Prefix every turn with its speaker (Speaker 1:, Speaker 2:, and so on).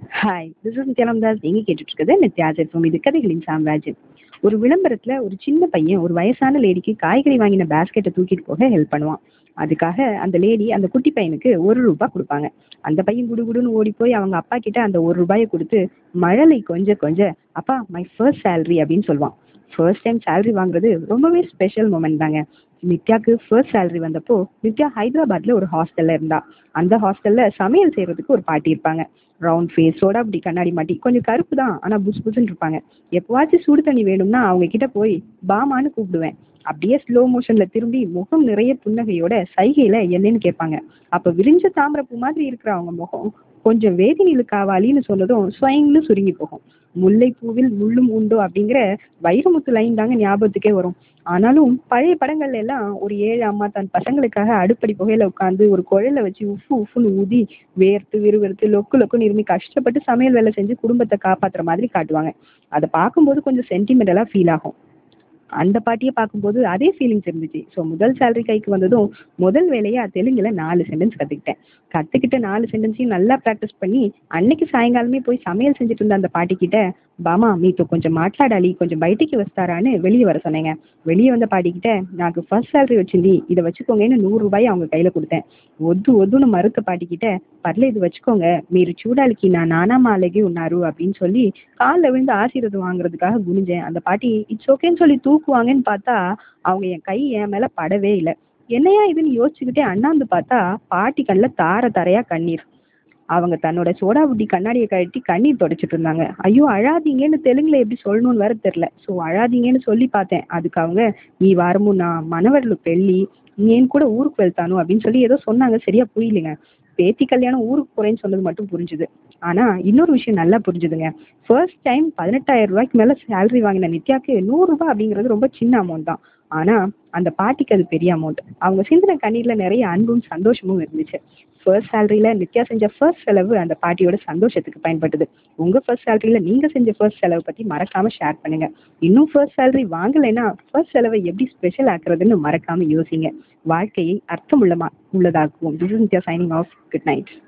Speaker 1: hi this is நித்யானந்தாஸ் நீங்க கேட்டுட்டு இருக்கிறது நித்யாஸ் எஃப்எம் இது கதைகளின் சாம்ராஜ்யம் ஒரு விளம்பரத்துல ஒரு சின்ன பையன் ஒரு வயசான லேடிக்கு காய்கறி வாங்கின பேஸ்கெட்டை தூக்கிட்டு போக ஹெல்ப் பண்ணுவான் அதுக்காக அந்த லேடி அந்த குட்டி பையனுக்கு ஒரு ரூபாய் கொடுப்பாங்க அந்த பையன் குடுகுடுன்னு ஓடி போய் அவங்க அப்பா கிட்ட அந்த ஒரு ரூபாயை கொடுத்து மழலை கொஞ்ச கொஞ்ச அப்பா மை ஃபர்ஸ்ட் சேலரி அப்படின்னு சொல்லுவான் ஃபர்ஸ்ட் டைம் சேலரி வாங்குறது ரொம்பவே ஸ்பெஷல் மூமெண்ட் தாங்க நித்யாக்கு ஃபர்ஸ்ட் சேலரி வந்தப்போ நித்யா ஹைதராபாத்ல ஒரு ஹாஸ்டல்ல இருந்தா அந்த ஹாஸ்டல்ல சமையல் செய்யறதுக்கு ஒரு பாட்டி இருப்பாங்க ரவுண்ட் ஃபேஸோட அப்படி கண்ணாடி மாட்டி கொஞ்சம் கருப்பு தான் ஆனா புஸ் புஸ்ன்னு இருப்பாங்க எப்பவாச்சும் சுடு தண்ணி வேணும்னா அவங்க கிட்ட போய் பாமான்னு கூப்பிடுவேன் அப்படியே ஸ்லோ மோஷன்ல திரும்பி முகம் நிறைய புன்னகையோட சைகையில என்னன்னு கேட்பாங்க அப்ப விரிஞ்ச தாமரப்பூ மாதிரி இருக்கிற அவங்க முகம் கொஞ்சம் வேதினிலு காவாலின்னு சொன்னதும் ஸ்வயங்னு சுருங்கி போகும் முல்லை பூவில் முள்ளும் உண்டோ அப்படிங்கிற வைரமுத்து லைன் தாங்க ஞாபகத்துக்கே வரும் ஆனாலும் பழைய படங்கள்ல எல்லாம் ஒரு ஏழு அம்மா தன் பசங்களுக்காக அடுப்படி புகையில உட்காந்து ஒரு குழல வச்சு உஃபு உஃப்னு ஊதி வேர்த்து விறுவிறுத்து லொக்கு லொக்குன்னு இருமி கஷ்டப்பட்டு சமையல் வேலை செஞ்சு குடும்பத்தை காப்பாத்துற மாதிரி காட்டுவாங்க அதை பார்க்கும்போது கொஞ்சம் சென்டிமெண்டலா ஃபீல் ஆகும் அந்த பாட்டியை பார்க்கும்போது அதே ஃபீலிங்ஸ் இருந்துச்சு ஸோ முதல் சேலரி கைக்கு வந்ததும் முதல் வேலையா தெலுங்குல நாலு சென்டென்ஸ் கற்றுக்கிட்டேன் கற்றுக்கிட்ட நாலு சென்டென்ஸையும் நல்லா ப்ராக்டிஸ் பண்ணி அன்னைக்கு சாயங்காலமே போய் சமையல் செஞ்சுட்டு இருந்த அந்த பாட்டி கிட்ட பாமா மீతో కొంచెం మాట్లాడాలి కొంచెం బయటికి వస్తారాன்னு வெளியே வர சொன்னேங்க வெளியே வந்த பாட்டிக்கிட்ட నాకు ஃபர்ஸ்ட் சேலரி వచ్చింది இதை வச்சுக்கோங்கன்னு நூறு ரூபாய் அவங்க கையில கொடுத்தேன் వద్దు వద్దుன்னு మరొక పాటికిட்ட పర్లేదు வச்சுக்கோங்க మీరు చూడాలికి నా నానమ్మ అలాగే ఉన్నారు அப்படின்னு சொல்லி காலில் விழுந்து ஆசீர்வாதம் வாங்குறதுக்காக குனிஞ்சேன் அந்த பாட்டி இட்ஸ் ஓகேன்னு சொல்லி தூக்குவாங்கன்னு பார்த்தா அவங்க என் கை என் மேல படவே இல்லை என்னையா இதுன்னு யோசிச்சுக்கிட்டே அண்ணாந்து பார்த்தா பாட்டி கண்ணில் தார தாரையா கண்ணீர் அவங்க தன்னோட சோடா புட்டி கண்ணாடியை கழட்டி கண்ணீர் தொடச்சிட்டு இருந்தாங்க ஐயோ அழாதீங்கன்னு தெலுங்குல எப்படி சொல்லணும்னு வேற தெரியல ஸோ அழாதீங்கன்னு சொல்லி பார்த்தேன் அதுக்கு அவங்க நீ வாரமும் நான் மணவரலு பெள்ளி నేను கூட ஊருக்கு వెళ్తాను அப்படின்னு சொல்லி ஏதோ சொன்னாங்க சரியா புரியலைங்க பேத்தி கல்யாணம் ஊருக்கு போறேன்னு சொன்னது மட்டும் புரிஞ்சுது ஆனா இன்னொரு விஷயம் நல்லா புரிஞ்சுதுங்க ஃபர்ஸ்ட் டைம் பதினெட்டாயிரம் ரூபாய்க்கு மேல சேலரி வாங்கின நித்யாக்கு நூறு ரூபாய் அப்படிங்கிறது ரொம்ப சின்ன அமௌண்ட் தான் ஆனா அந்த பாட்டிக்கு அது பெரிய அமௌண்ட் அவங்க சிந்தின கண்ணீர்ல நிறைய அன்பும் சந்தோஷமும் இருந்துச்சு ஃபர்ஸ்ட் சேலரியில நித்யா செஞ்ச ஃபர்ஸ்ட் செலவு அந்த பாட்டியோட சந்தோஷத்துக்கு பயன்பட்டது உங்க ஃபர்ஸ்ட் சேலரியில நீங்க செஞ்ச ஃபர்ஸ்ட் செலவு பத்தி மறக்காம ஷேர் பண்ணுங்க இன்னும் ஃபர்ஸ்ட் சேலரி வாங்கலைன்னா ஃபர்ஸ்ட் செலவை எப்படி ஸ்பெஷல் ஆக்குறதுன்னு மறக்காம யோசிங்க வாழ்க்கையை அர்த்தமுள்ளமா உள்ளதாக்குவோம் this is Nithya signing off good night